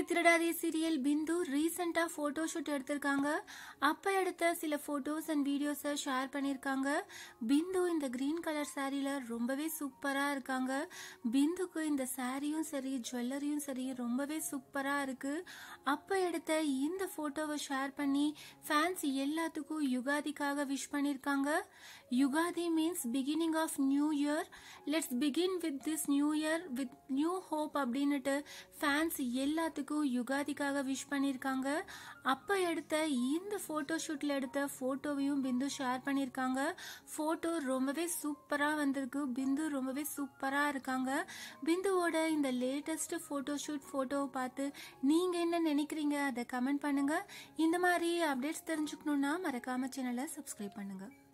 திருடாதே சீரியல் பிந்து ரீசெண்டாக photo shoot எடுத்திருக்காங்க அப்போ எடுத்த சில ஃபோட்டோஸ் அண்ட் வீடியோஸை ஷேர் பண்ணியிருக்காங்க பிந்து இந்த க்ரீன் கலர் சாரியில் ரொம்பவே சூப்பராக இருக்காங்க பிந்துக்கு இந்த சாரியும் சரி ஜுவல்லரியும் சரி ரொம்பவே சூப்பராக இருக்குது அப்போ எடுத்த இந்த ஃபோட்டோவை ஷேர் பண்ணி ஃபேன்ஸ் எல்லாத்துக்கும் யுகாதிக்காக விஷ் பண்ணியிருக்காங்க Ugadi means beginning of new year let's begin with this new year with new hope அப்படின்னுட்டு ஃபேன்ஸ் எல்லாத்துக்கும் யுகாதிக்காக விஷ் பண்ணியிருக்காங்க அப்போ எடுத்த இந்த ஃபோட்டோ ஷூட்டில் எடுத்த ஃபோட்டோவையும் பிந்து ஷேர் பண்ணியிருக்காங்க ஃபோட்டோ ரொம்பவே சூப்பராக வந்திருக்கு பிந்து ரொம்பவே சூப்பராக இருக்காங்க பிந்துவோட இந்த லேட்டஸ்ட் ஃபோட்டோ ஷூட் ஃபோட்டோவை பார்த்து நீங்கள் என்ன நினைக்கிறீங்க அதை கமெண்ட் பண்ணுங்கள் இந்த மாதிரி அப்டேட்ஸ் தெரிஞ்சுக்கணுன்னா மறக்காம சேனலை சப்ஸ்கிரைப் பண்ணுங்கள்